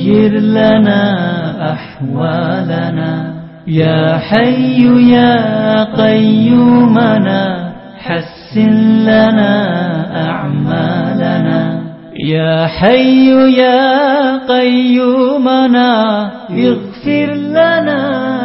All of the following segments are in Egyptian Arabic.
غير لنا أحوالنا يا حي يا قيومنا حسن لنا أعمالنا يا حي يا قيومنا اغفر لنا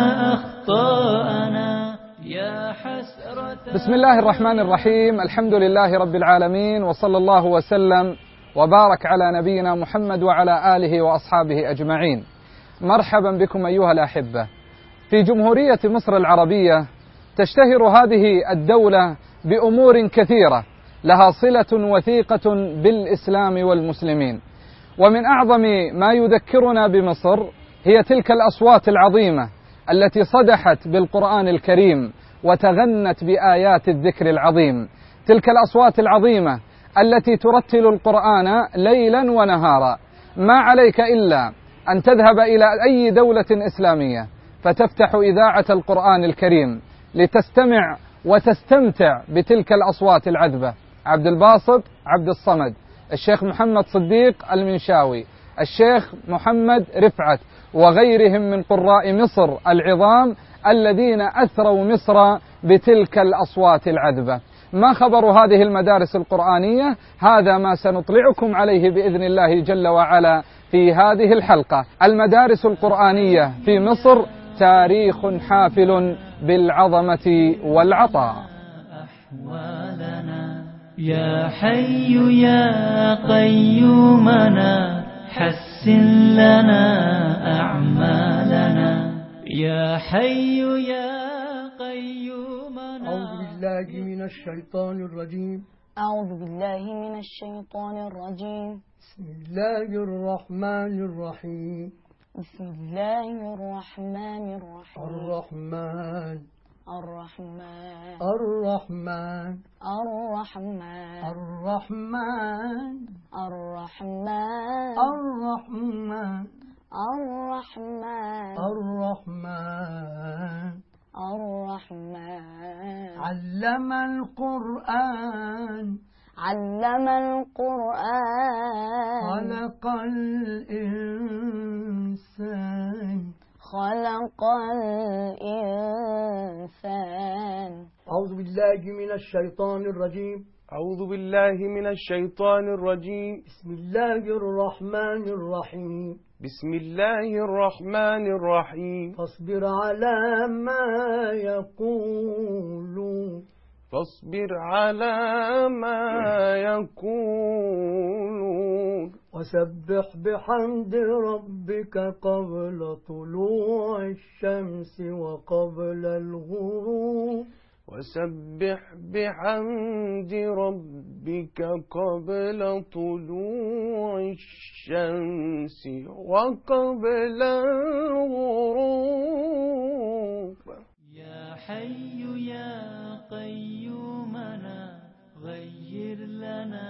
أخطاءنا يا حسرة بسم الله الرحمن الرحيم الحمد لله رب العالمين وصلى الله وسلم وبارك على نبينا محمد وعلى آله وأصحابه أجمعين مرحبا بكم أيها الأحبة في جمهورية مصر العربية تشتهر هذه الدولة بأمور كثيرة لها صلة وثيقة بالإسلام والمسلمين ومن أعظم ما يذكرنا بمصر هي تلك الأصوات العظيمة التي صدحت بالقرآن الكريم وتغنت بآيات الذكر العظيم تلك الأصوات العظيمة التي ترتل القرآن ليلا ونهارا ما عليك إلا أن تذهب إلى أي دولة إسلامية فتفتح إذاعة القرآن الكريم لتستمع وتستمتع بتلك الأصوات العذبة عبد الباسط عبد الصمد الشيخ محمد صديق المنشاوي الشيخ محمد رفعت وغيرهم من قراء مصر العظام الذين أثروا مصر بتلك الأصوات العذبة ما خبر هذه المدارس القرآنية هذا ما سنطلعكم عليه بإذن الله جل وعلا في هذه الحلقة المدارس القرآنية في مصر تاريخ حافل بالعظمة والعطاء أحوالنا يا حي يا قيومنا حسن لنا أعمالنا يا حي يا قيومنا أعوذ بالله من الشيطان الرجيم أعوذ بالله من الشيطان الرجيم بسم الله الرحمن الرحيم بسم الله الرحمن الرحيم الرحمن الرحمن الرحمن الرحمن الرحمن الرحمن الرحمن الرحمن الرحمن الرحمن علم القرآن علم القرآن خلق الإنسان خلق الإنسان أعوذ بالله من الشيطان الرجيم أعوذ بالله من الشيطان الرجيم بسم الله الرحمن الرحيم بسم الله الرحمن الرحيم فاصبر على ما يقولون فاصبر على ما يقولون وسبح بحمد ربك قبل طلوع الشمس وقبل الغروب وسبح بحمد ربك قبل طلوع الشمس وقبل الغروب يا حي يا قيومنا غير لنا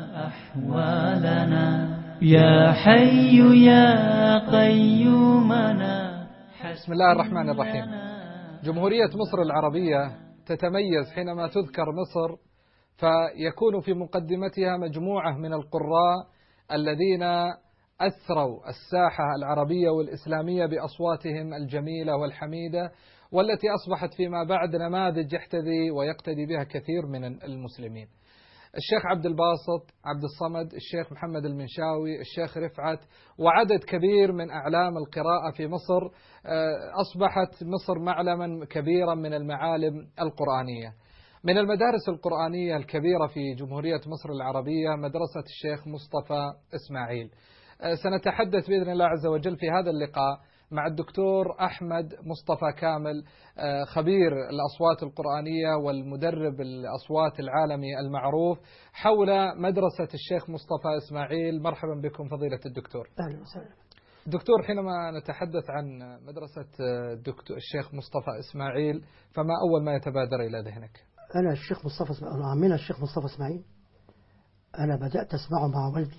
أحوالنا يا حي يا قيومنا بسم الله الرحمن الرحيم جمهورية مصر العربية تتميز حينما تذكر مصر فيكون في مقدمتها مجموعة من القراء الذين أثروا الساحة العربية والإسلامية بأصواتهم الجميلة والحميدة والتي أصبحت فيما بعد نماذج يحتذي ويقتدي بها كثير من المسلمين الشيخ عبد الباسط عبد الصمد الشيخ محمد المنشاوي الشيخ رفعت وعدد كبير من أعلام القراءة في مصر أصبحت مصر معلما كبيرا من المعالم القرآنية من المدارس القرآنية الكبيرة في جمهورية مصر العربية مدرسة الشيخ مصطفى إسماعيل سنتحدث بإذن الله عز وجل في هذا اللقاء مع الدكتور أحمد مصطفى كامل خبير الأصوات القرآنية والمدرب الأصوات العالمي المعروف حول مدرسة الشيخ مصطفى إسماعيل مرحبا بكم فضيلة الدكتور أهلا وسهلا دكتور حينما نتحدث عن مدرسة الدكتور الشيخ مصطفى إسماعيل فما أول ما يتبادر إلى ذهنك أنا الشيخ مصطفى اسماعيل أنا عمنا الشيخ مصطفى إسماعيل أنا بدأت أسمعه مع والدي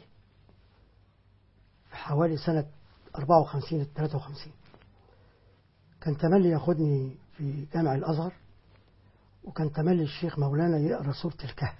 في حوالي سنة 54 53 كان تملي ياخدني في جامع الأزهر وكان تملي الشيخ مولانا يقرأ سورة الكهف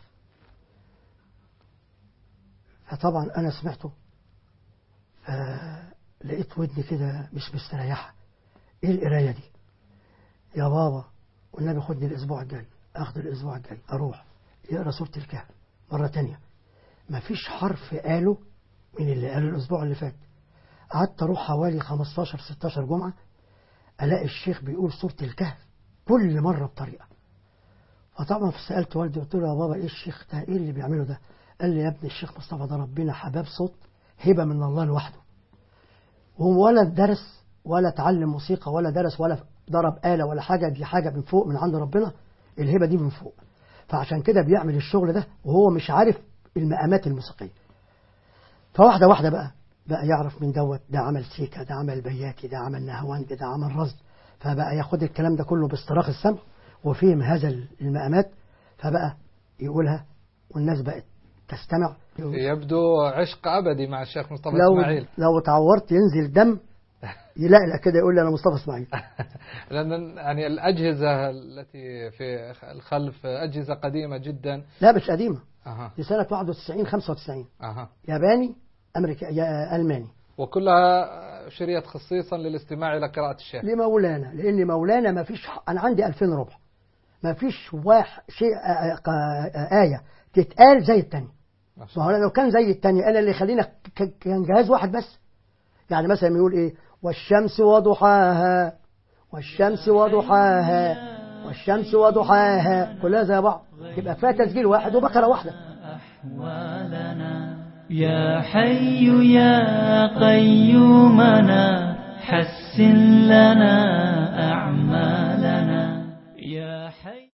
فطبعا أنا سمعته لقيت ودني كده مش مستريحة ايه القراية دي يا بابا والنبي خدني الاسبوع الجاي اخد الاسبوع الجاي اروح يقرا سورة الكهف مرة تانية مفيش حرف قاله من اللي قاله الاسبوع اللي فات قعدت اروح حوالي 15 16 جمعة الاقي الشيخ بيقول سورة الكهف كل مرة بطريقة فطبعا سألت والدي قلت له يا بابا ايه الشيخ ده ايه اللي بيعمله ده قال لي يا ابني الشيخ مصطفى ده ربنا حباب صوت هبة من الله لوحده وهو ولا درس ولا اتعلم موسيقى ولا درس ولا ضرب آلة ولا حاجة دي حاجة من فوق من عند ربنا الهبة دي من فوق فعشان كده بيعمل الشغل ده وهو مش عارف المقامات الموسيقية فواحدة واحدة بقى بقى يعرف من دوت ده عمل سيكا ده عمل بياتي ده عمل نهواند ده عمل رصد فبقى ياخد الكلام ده كله باستراخ السمع وفهم هذا المقامات فبقى يقولها والناس بقت تستمع يبدو عشق أبدي مع الشيخ مصطفى لو إسماعيل لو اتعورت ينزل دم يلقلق كده يقول لي انا مصطفى اسماعيل لأن يعني الأجهزة التي في الخلف أجهزة قديمة جدا لا مش قديمه أها دي سنه 91 95 أها ياباني امريكا يا الماني وكلها شريط خصيصا للاستماع إلى قراءة الشيخ لمولانا لان مولانا ما فيش انا عندي 2000 ربع ما فيش واحد شيء آه، آه، آه، آية تتقال زي التانية ما شاء ما هو لو كان زي التانية أنا اللي يخلينا ك- كان جهاز واحد بس يعني مثلا يقول إيه والشمس وضحاها والشمس وضحاها والشمس وضحاها كلها زي بعض يبقى فيها تسجيل واحد وبقرة واحدة أحوالنا يا حي يا قيومنا حسن لنا أعمالنا يا حي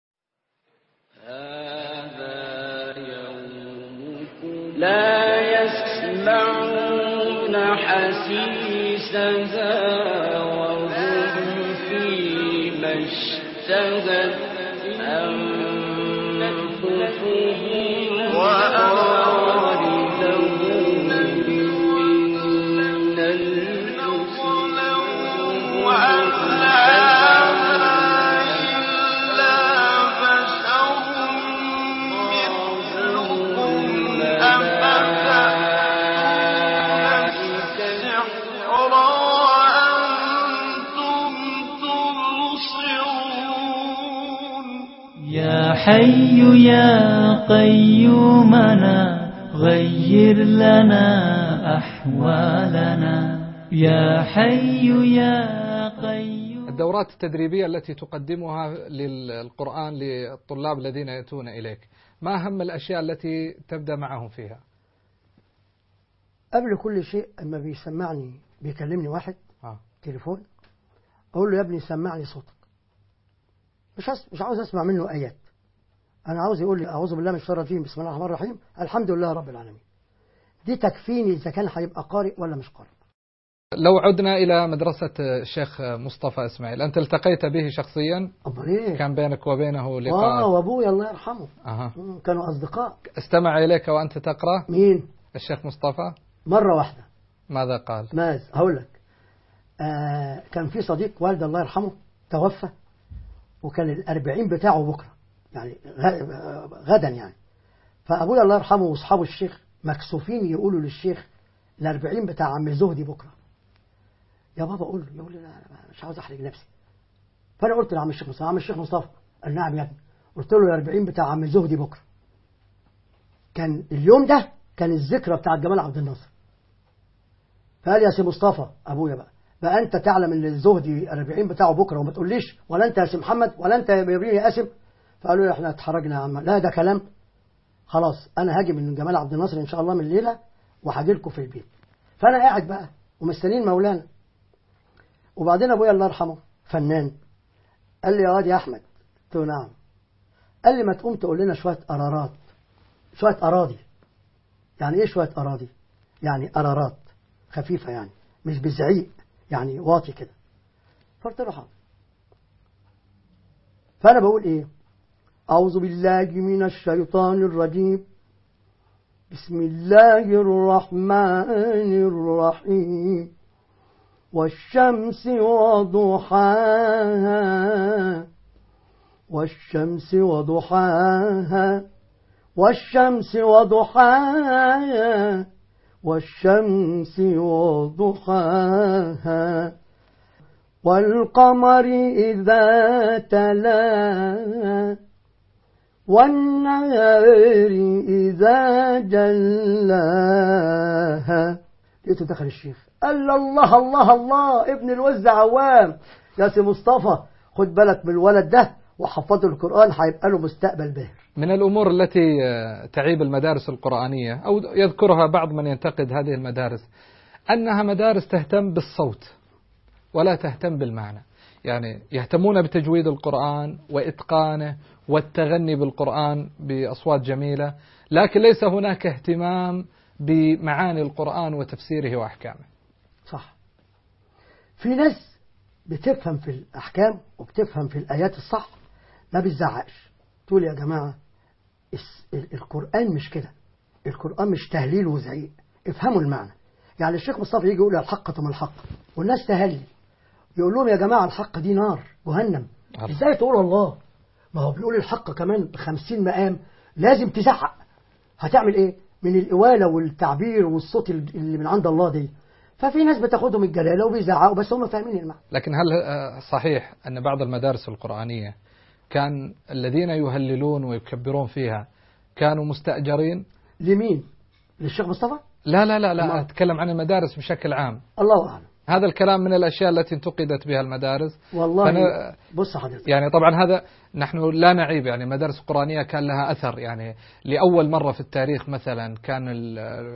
لا يسمعون حسيسها وهم فيما اشتهت أنفسهم وأرادهم من الحسن يا حي يا قيومنا غير لنا أحوالنا يا حي يا قيوم الدورات التدريبية التي تقدمها للقرآن للطلاب الذين يأتون إليك ما أهم الأشياء التي تبدأ معهم فيها قبل كل شيء أما بيسمعني بيكلمني واحد آه. تليفون أقول له يا ابني سمعني صوتك مش هس... مش عاوز أسمع منه آيات أنا عاوز يقول لي أعوذ بالله من الشيطان الرجيم بسم الله الرحمن الرحيم الحمد لله رب العالمين دي تكفيني إذا كان هيبقى قارئ ولا مش قارئ لو عدنا إلى مدرسة الشيخ مصطفى إسماعيل أنت التقيت به شخصيا أمال إيه؟ كان بينك وبينه آه لقاء وأبويا الله يرحمه أها. مم، كانوا أصدقاء استمع إليك وأنت تقرأ مين؟ الشيخ مصطفى مرة واحدة ماذا قال ماذا هقول لك آه كان في صديق والد الله يرحمه توفى وكان الأربعين بتاعه بكرة يعني غ- غدا يعني فأبويا الله يرحمه وأصحابه الشيخ مكسوفين يقولوا للشيخ الأربعين بتاع عم زهدي بكرة يا بابا قول له يقول لي لا أنا مش عاوز أحرج نفسي فأنا قلت لعم الشيخ مصطفى عم الشيخ مصطفى قال نعم يا ابني قلت له الأربعين بتاع عم زهدي بكرة كان اليوم ده كان الذكرى بتاع جمال عبد الناصر فقال يا سي مصطفى ابويا بقى بقى انت تعلم ان الزهدي 40 بتاعه بكره وما تقوليش ولا انت يا سي محمد ولا انت يا ابراهيم يا قاسم فقالوا لي احنا اتحرجنا يا عم لا ده كلام خلاص انا هاجي من جمال عبد الناصر ان شاء الله من الليله وهاجي لكم في البيت فانا قاعد بقى ومستنيين مولانا وبعدين ابويا الله يرحمه فنان قال لي يا واد يا احمد قلت له نعم قال لي ما تقوم تقول لنا شويه قرارات شويه اراضي يعني ايه شويه اراضي يعني قرارات خفيفة يعني مش بزعيق يعني واطي كده فقلت له حاضر فأنا بقول إيه أعوذ بالله من الشيطان الرجيم بسم الله الرحمن الرحيم والشمس وضحاها والشمس وضحاها والشمس وضحاها والشمس وضحاها والقمر إذا تلاها والنهار إذا جلاها لقيته دخل الشيخ قال له الله الله الله ابن الوز عوام يا سي مصطفى خد بالك من الولد ده وحفظه القرآن هيبقى له مستقبل باهر من الأمور التي آه، تعيب المدارس القرآنية أو يذكرها بعض من ينتقد هذه المدارس أنها مدارس تهتم بالصوت ولا تهتم بالمعنى يعني يهتمون بتجويد القرآن وإتقانه والتغني بالقرآن بأصوات جميلة لكن ليس هناك اهتمام بمعاني القرآن وتفسيره وأحكامه صح في ناس بتفهم في الأحكام وبتفهم في الآيات الصح ما بتزعقش تقول يا جماعة الس- ال- القرآن مش كده القرآن مش تهليل وزعيق افهموا المعنى يعني الشيخ مصطفى يجي يقول الحق ما الحق والناس تهلل يقول لهم يا جماعة الحق دي نار جهنم عرف. ازاي تقول الله ما هو بيقول الحق كمان بخمسين مقام لازم تزعق هتعمل ايه من الإوالة والتعبير والصوت اللي من عند الله دي ففي ناس بتاخدهم الجلالة وبيزعقوا بس هم فاهمين المعنى لكن هل آه، صحيح أن بعض المدارس القرآنية كان الذين يهللون ويكبرون فيها كانوا مستأجرين لمين للشيخ مصطفى لا لا لا لا ما- أتكلم عن المدارس بشكل عام الله أعلم هذا الكلام من الأشياء التي انتقدت بها المدارس والله فأنا- بص حضرتك يعني طبعا هذا نحن لا نعيب يعني المدارس القرآنية كان لها أثر يعني لأول مرة في التاريخ مثلا كان ال-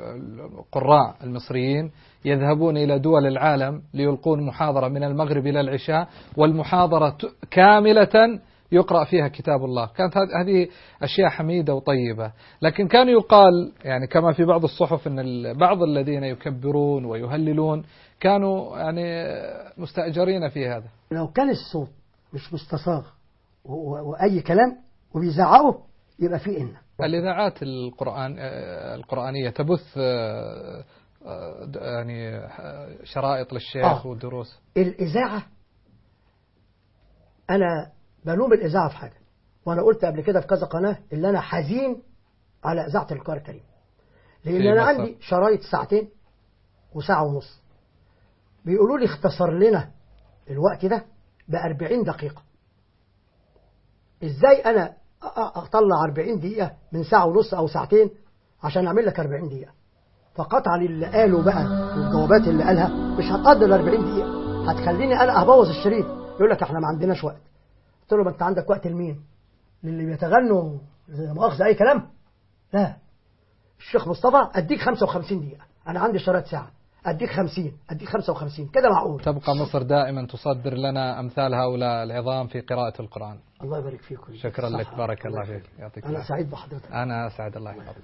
القراء المصريين يذهبون إلى دول العالم ليلقون محاضرة من المغرب إلى العشاء والمحاضرة ت- كاملة يقرأ فيها كتاب الله كانت هذ- هذه أشياء حميدة وطيبة لكن كان يقال يعني كما في بعض الصحف أن ال- بعض الذين يكبرون ويهللون كانوا يعني مستأجرين في هذا لو كان الصوت مش مستصاغ و- و- وأي كلام وبيزعقوا يبقى في إن الإذاعات القرآن آه، القرآنية تبث آه، آه، د- يعني آه، شرائط للشيخ آه. ودروس الإذاعة أنا بلوم الإذاعة في حاجة وأنا قلت قبل كده في كذا قناة اللي أنا حزين على إذاعة القرآن الكريم لأن في أنا مصر. عندي شرايط ساعتين وساعة ونص بيقولوا لي اختصر لنا الوقت ده ب 40 دقيقة إزاي أنا أ- أ- أطلع 40 دقيقة من ساعة ونص أو ساعتين عشان أعمل لك 40 دقيقة فقطعا اللي قاله بقى والجوابات اللي قالها مش هتقدر ال 40 دقيقة هتخليني أنا أبوظ الشريط يقول لك إحنا ما عندناش وقت قلت له ما أنت عندك وقت لمين؟ للي بيتغنوا زي مؤاخذة أي كلام؟ لا الشيخ مصطفى أديك 55 دقيقة أنا عندي شرايط ساعة أديك 50 أديك 55 كده معقول تبقى مصر دائما تصدر لنا أمثال هؤلاء العظام في قراءة القرآن الله يبارك فيكم شكرا صح. لك بارك الله فيك يعطيك أنا العافية سعيد بحضرتك أنا أسعد الله يحفظك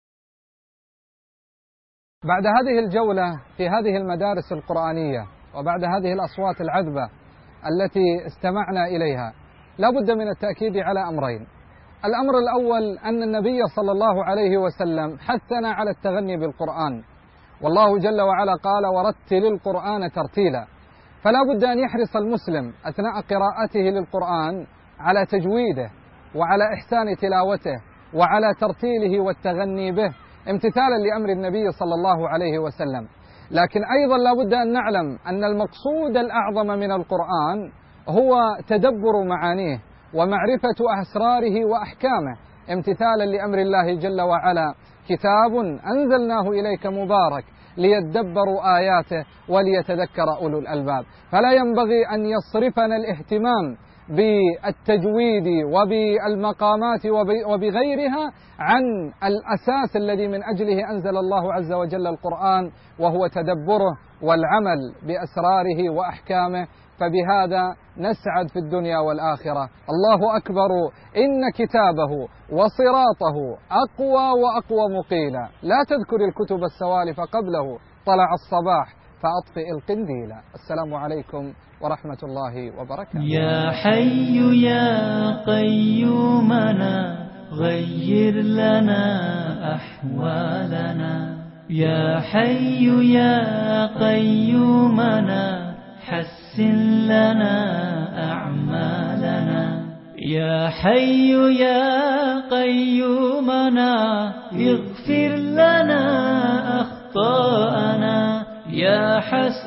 بعد هذه الجولة في هذه المدارس القرآنية وبعد هذه الأصوات العذبة التي استمعنا إليها لا بد من التأكيد على أمرين الأمر الأول أن النبي صلى الله عليه وسلم حثنا على التغني بالقرآن والله جل وعلا قال ورتل القرآن ترتيلا فلا بد أن يحرص المسلم أثناء قراءته للقرآن على تجويده وعلى إحسان تلاوته وعلى ترتيله والتغني به امتثالا لأمر النبي صلى الله عليه وسلم لكن أيضا لا بد أن نعلم أن المقصود الأعظم من القرآن هو تدبر معانيه ومعرفة أسراره وأحكامه امتثالا لأمر الله جل وعلا كتاب أنزلناه إليك مبارك ليدبروا آياته وليتذكر أولو الألباب فلا ينبغي أن يصرفنا الاهتمام بالتجويد وبالمقامات وب- وبغيرها عن الأساس الذي من أجله أنزل الله عز وجل القرآن وهو تدبره والعمل بأسراره وأحكامه فبهذا نسعد في الدنيا والآخرة الله أكبر إن كتابه وصراطه أقوى وأقوى مقيلا لا تذكر الكتب السوالف قبله طلع الصباح فأطفئ القنديل السلام عليكم ورحمة الله وبركاته يا حي يا قيومنا غير لنا أحوالنا يا حي يا قيومنا حسن لنا أعمالنا يا حي يا قيومنا اغفر لنا أخطاءنا أخطاءنا يا حسرة